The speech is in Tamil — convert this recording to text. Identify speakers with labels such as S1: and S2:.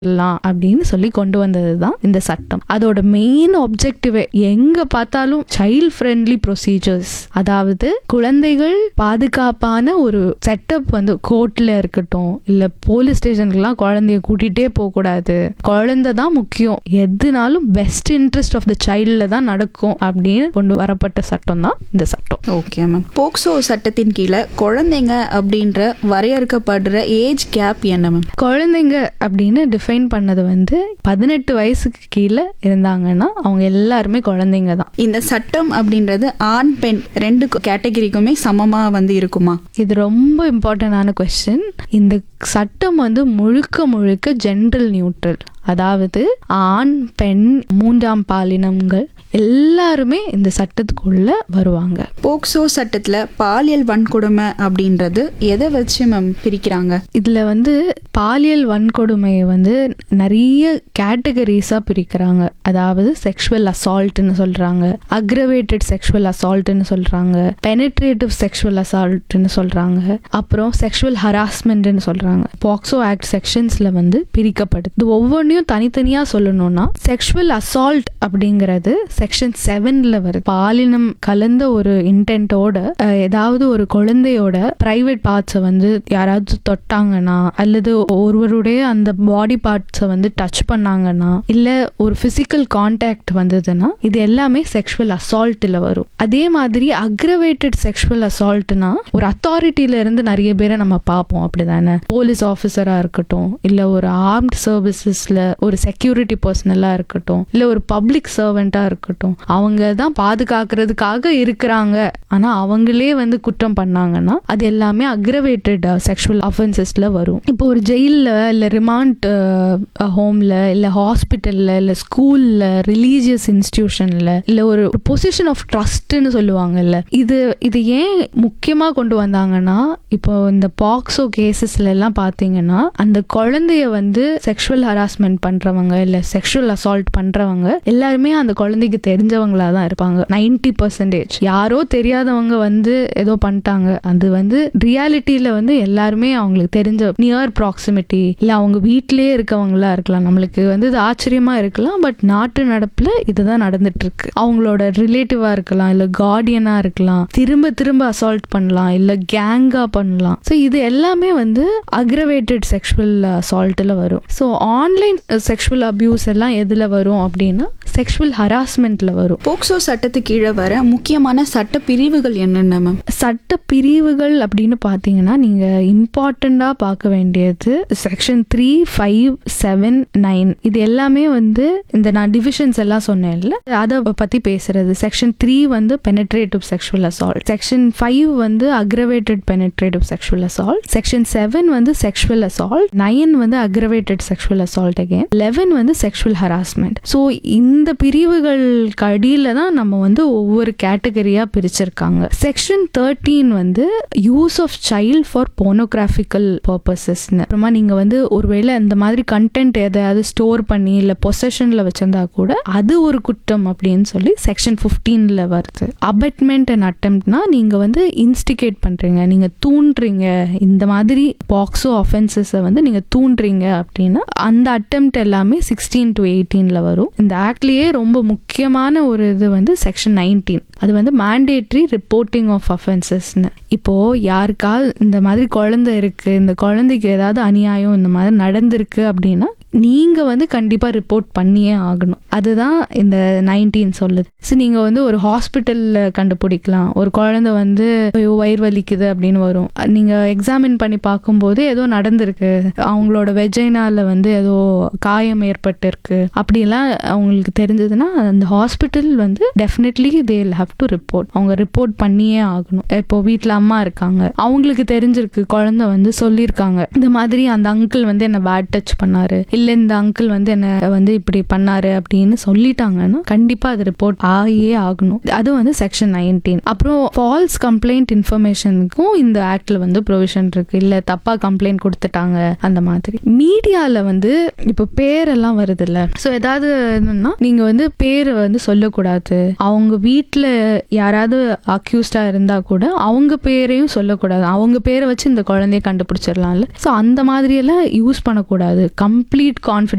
S1: பண்ணலாம் அப்படின்னு சொல்லி கொண்டு வந்தது தான் இந்த சட்டம் அதோட மெயின் ஒப்ஜெக்டிவே எங்க பார்த்தாலும் சைல்ட் ஃப்ரெண்ட்லி ப்ரொசீஜர்ஸ் அதாவது குழந்தைகள் பாதுகாப்பான ஒரு செட்டப் வந்து கோர்ட்ல இருக்கட்டும் இல்ல போலீஸ் ஸ்டேஷனுக்குலாம் குழந்தைய கூட்டிகிட்டே போகக்கூடாது குழந்தை தான் முக்கியம் எதுனாலும் பெஸ்ட் இன்ட்ரெஸ்ட் ஆஃப் த சைல்டில் தான் நடக்கும் அப்படின்னு கொண்டு வரப்பட்ட சட்டம் தான் இந்த சட்டம்
S2: ஓகே மேம் போக்சோ சட்டத்தின் கீழே குழந்தைங்க அப்படின்ற வரையறுக்கப்படுற ஏஜ் கேப் என்ன மேம்
S1: குழந்தைங்க அப்படின்னு டிஃபைன் பண்ணது வந்து பதினெட்டு வயசுக்கு கீழே இருந்தாங்கன்னா அவங்க எல்லாருமே குழந்தைங்க தான்
S2: இந்த சட்டம் அப்படின்றது ஆண் பெண் ரெண்டு கேட்டகரிக்குமே சமமா வந்து இருக்குமா
S1: இது ரொம்ப இம்பார்ட்டண்டான கொஸ்டின் இந்த சட்டம் வந்து முழுக்க முழுக்க ஜென்ரல் நியூட்ரல் அதாவது ஆண் பெண் மூன்றாம் பாலினங்கள் எல்லாருமே இந்த சட்டத்துக்குள்ள வருவாங்க
S2: போக்சோ சட்டத்துல பாலியல் வன்கொடுமை அப்படின்றது எதை வச்சு மேம் பிரிக்கிறாங்க
S1: இதுல வந்து பாலியல் வன்கொடுமையை வந்து நிறைய கேட்டகரிஸா பிரிக்கிறாங்க அதாவது செக்ஷுவல் அசால்ட்னு சொல்றாங்க அக்ரவேட்டட் செக்ஷுவல் அசால்ட்னு சொல்றாங்க பெனிட்ரேட்டிவ் செக்ஷுவல் அசால்ட்னு சொல்றாங்க அப்புறம் செக்ஷுவல் ஹராஸ்மெண்ட்னு சொல்றாங்க பாக்ஸோ ஆக்ட் செக்ஷன்ஸ்ல வந்து பிரிக்கப்படுது இது ஒவ்வொன்றையும் தனித்தனியா சொல்லணும்னா செக்ஷுவல் அசால்ட் அப்படிங்கிறது செக்ஷன் செவன்ல வருது பாலினம் கலந்த ஒரு இன்டென்ட்டோட ஏதாவது ஒரு குழந்தையோட பிரைவேட் பார்ட்ஸை வந்து யாராவது தொட்டாங்கன்னா அல்லது ஒருவருடைய அந்த பாடி பார்ட்ஸை வந்து டச் பண்ணாங்கன்னா இல்ல ஒரு பிசிக்கல் கான்டாக்ட் வந்ததுன்னா இது எல்லாமே செக்ஷுவல் அசால்ட்ல வரும் அதே மாதிரி அக்ரவேட்டட் செக்ஷுவல் அசால்ட்னா ஒரு அத்தாரிட்டியில இருந்து நிறைய பேரை நம்ம பார்ப்போம் அப்படிதானே போலீஸ் ஆஃபீஸரா இருக்கட்டும் இல்ல ஒரு ஆர்ம்ட் சர்வீசஸ்ல ஒரு செக்யூரிட்டி பர்சனலா இருக்கட்டும் இல்ல ஒரு பப்ளிக் சர்வெண்டா இருக்கட்டும் அவங்க தான் பாதுகாக்கிறதுக்காக இருக்கிறாங்க ஆனா அவங்களே வந்து குற்றம் பண்ணாங்கன்னா அது எல்லாமே அக்ரவேட்டட் செக்ஷுவல் அஃபென்சஸ்ல வரும் இப்போ ஒரு ஜெயிலில் இல்ல ரிமாண்ட் ஹோம்ல இல்ல ஹாஸ்பிட்டல்ல இல்ல ஸ்கூல்ல ரிலீஜியஸ் இன்ஸ்டிடியூஷன்ல இல்ல ஒரு பொசிஷன் ஆஃப் ட்ரஸ்ட்னு சொல்லுவாங்கல்ல இது இது ஏன் முக்கியமா கொண்டு வந்தாங்கன்னா இப்போ இந்த பாக்ஸோ கேசஸ்ல எல்லாம் பாத்தீங்கன்னா அந்த குழந்தைய வந்து செக்ஷுவல் ஹராஸ்மெண்ட் பண்றவங்க இல்ல செக்ஷுவல் அசால்ட் பண்றவங்க எல்லாருமே அந்த குழந்தைக்கு தெரிஞ்சவங்களா தான் இருப்பாங்க நைன்டி பர்சன்டேஜ் யாரோ தெரியாதவங்க வந்து ஏதோ பண்ணிட்டாங்க அது வந்து ரியாலிட்டியில வந்து எல்லாருமே அவங்களுக்கு தெரிஞ்ச நியர் ப்ராக்சிமிட்டி இல்ல அவங்க வீட்டிலேயே இருக்கவங்களா இருக்கலாம் நம்மளுக்கு வந்து இது ஆச்சரியமா இருக்கலாம் பட் நாட்டு நடப்புல இதுதான் நடந்துட்டு இருக்கு அவங்களோட ரிலேட்டிவா இருக்கலாம் இல்ல கார்டியனா இருக்கலாம் திரும்ப திரும்ப அசால்ட் பண்ணலாம் இல்ல கேங்கா பண்ணலாம் ஸோ இது எல்லாமே வந்து அக்ரவேட்டட் செக்ஷுவல் அசால்ட்ல வரும் ஸோ ஆன்லைன் செக்ஷுவல் அபியூஸ் எல்லாம் எதுல வரும் அப்படின்னா செக்ஷுவல் ஹராஸ்மெண்ட்ல வரும்
S2: போக்சோ சட்டத்துக்கு கீழே வர முக்கியமான சட்ட பிரிவுகள் என்னென்ன மேம்
S1: சட்ட பிரிவுகள் அப்படின்னு பார்த்தீங்கன்னா நீங்க இம்பார்ட்டண்டா பார்க்க வேண்டியது section three five seven nine இது எல்லாமே வந்து இந்த நான் டிவிஷன்ஸ் எல்லாம் சொன்னேன்ல அதை பத்தி பேசுறது செக்ஷன் த்ரீ வந்து penetrative sexual assault section five வந்து aggravated penetrative sexual assault section seven வந்து செக்ஷுவல் அசால்ட் நைன் வந்து aggravated sexual assault again eleven வந்து செக்ஷுவல் ஹராஸ்மெண்ட் ஸோ இந்த பிரிவுகளுக்கு அடியில தான் நம்ம வந்து ஒவ்வொரு கேட்டகரியா பிரிச்சிருக்காங்க செக்ஷன் தேர்ட்டீன் வந்து use of child for pornographical பர்பசஸ்னு அப்புறமா நீங்க வந்து ஒருவேளை இந்த மாதிரி கண்டென்ட் எதையாவது ஸ்டோர் பண்ணி இல்ல பொசஷன்ல வச்சிருந்தா கூட அது ஒரு குற்றம் அப்படின்னு சொல்லி செக்ஷன் பிப்டீன்ல வருது அபட்மெண்ட் அண்ட் அட்டம்ப்ட்னா நீங்க வந்து இன்ஸ்டிகேட் பண்றீங்க நீங்க தூண்டுறீங்க இந்த மாதிரி பாக்ஸோ அஃபென்சஸை வந்து நீங்க தூண்டுறீங்க அப்படின்னா அந்த அட்டெம்ப்ட் எல்லாமே சிக்ஸ்டீன் டு எயிட்டீன்ல வரும் இந்த ஆக்ட்லயே ரொம்ப முக்கியமான ஒரு இது வந்து செக்ஷன் நைன்டீன் அது வந்து மேண்டேட்ரி ரிப்போர்ட்டிங் ஆஃப் அஃபென்சஸ்னு இப்போ யாருக்காவது இந்த மாதிரி குழந்தை இருக்கு இந்த குழந்தைக்கு ஏதாவது அநியாயம் இந்த மாதிரி நடந்திருக்கு அப்படின்னா நீங்க வந்து கண்டிப்பா ரிப்போர்ட் பண்ணியே ஆகணும் அதுதான் இந்த நைன்டீன் சொல்லுது ஸோ நீங்க வந்து ஒரு ஹாஸ்பிட்டல்ல கண்டுபிடிக்கலாம் ஒரு குழந்தை வந்து ஐயோ வயிறு வலிக்குது அப்படின்னு வரும் நீங்க எக்ஸாமின் பண்ணி பார்க்கும்போது ஏதோ நடந்திருக்கு அவங்களோட வெஜைனால வந்து ஏதோ காயம் ஏற்பட்டிருக்கு அப்படிலாம் அவங்களுக்கு தெரிஞ்சதுன்னா அந்த ஹாஸ்பிட்டல் வந்து definitely they have to report அவங்க ரிப்போர்ட் பண்ணியே ஆகணும் இப்போ வீட்டில் அம்மா இருக்காங்க அவங்களுக்கு தெரிஞ்சிருக்கு குழந்தை வந்து சொல்லியிருக்காங்க இந்த மாதிரி அந்த அங்கிள் வந்து என்ன பேட் டச் பண்ணாரு இல்ல இந்த அங்கிள் வந்து என்ன வந்து இப்படி பண்ணாரு அப்படின்னு சொல்லிட்டாங்கன்னா கண்டிப்பா அது ரிப்போர்ட் ஆகியே ஆகணும் அது வந்து செக்ஷன் நைன்டீன் அப்புறம் ஃபால்ஸ் கம்ப்ளைண்ட் இன்ஃபர்மேஷனுக்கும் இந்த ஆக்ட்ல வந்து ப்ரொவிஷன் இருக்கு இல்ல தப்பா கம்ப்ளைண்ட் கொடுத்துட்டாங்க அந்த மாதிரி மீடியால வந்து இப்போ பேரெல்லாம் வருது இல்ல ஸோ ஏதாவது என்னன்னா நீங்க வந்து பேர் வந்து சொல்லக்கூடாது அவங்க வீட்டில் யாராவது அக்யூஸ்டா இருந்தா கூட அவங்க பேரையும் சொல்லக்கூடாது அவங்க பேரை வச்சு இந்த குழந்தைய கண்டுபிடிச்சிடலாம்ல ஸோ அந்த மாதிரி எல்லாம் யூஸ் பண்ணக்கூடாது கம்ப்ளீட் கான்ஃபிடன்ஸ்